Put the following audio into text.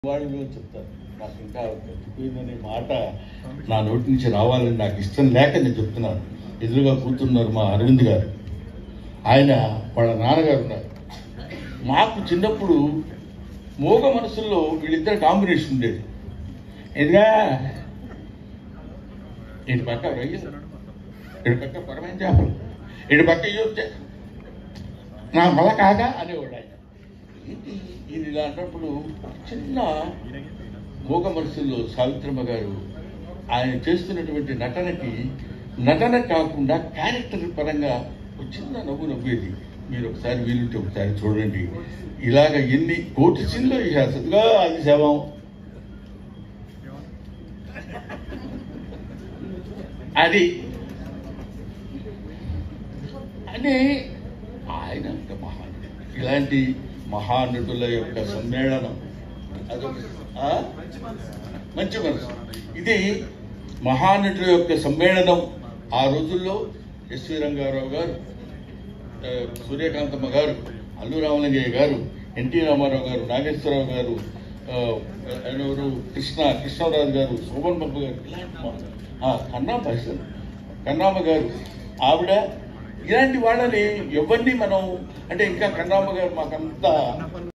వాళ్ళు చెప్తారు నాకు ఇంకా చచ్చిపోయిందనే మాట నా నోటి నుంచి రావాలని నాకు ఇష్టం లేక నేను చెప్తున్నాను ఎదురుగా కూర్చున్నారు మా అరవింద్ గారు ఆయన వాళ్ళ నాన్నగారు ఉన్నారు మాకు చిన్నప్పుడు మోగ మనసుల్లో వీళ్ళిద్దరు కాంబినేషన్ ఉండేది ఎదుగా ఇటు పక్క రొయ్యలు ఇటు పక్క పరమైన చేపలు ఇటు పక్క ఇయ్యొచ్చే నా మల కాగా అనేవాడు ఆయన ఏంటి ఇది ఇలా అన్నప్పుడు చిన్న మూగ మనసుల్లో సావిత్రమ్మ గారు ఆయన చేస్తున్నటువంటి నటనకి నటన కాకుండా క్యారెక్టర్ పరంగా ఒక చిన్న నవ్వు నవ్వేది మీరు ఒకసారి వీలుంటే ఒకసారి చూడండి ఇలాగ ఎన్ని కోటి సీన్లో సద్గా అది శవం అది అని ఆయన అంత మహానుడు ఇలాంటి మహానటుల యొక్క సమ్మేళనం అదొక ఆ? మంచి మనసు ఇది మహానటుల యొక్క సమ్మేళనం ఆ రోజుల్లో ఎస్వి రంగారావు గారు ఆ, సూర్యకాంతమ్మ గారు అల్లు రామలింగయ్య గారు ఎన్టీ రామారావు గారు నాగేశ్వరరావు గారు ఆ, ఎవరు కృష్ణ కృష్ణరాజు గారు శోభన్ బాబు గారు ఇలాంటి మా- ఆ, కన్నాంబ అసలు కన్నాంబ గారు ఆవిడ ఇలాంటి వాళ్ళని ఎవరిని మనం అంటే ఇంకా కన్నాంబ గారు మాకంతా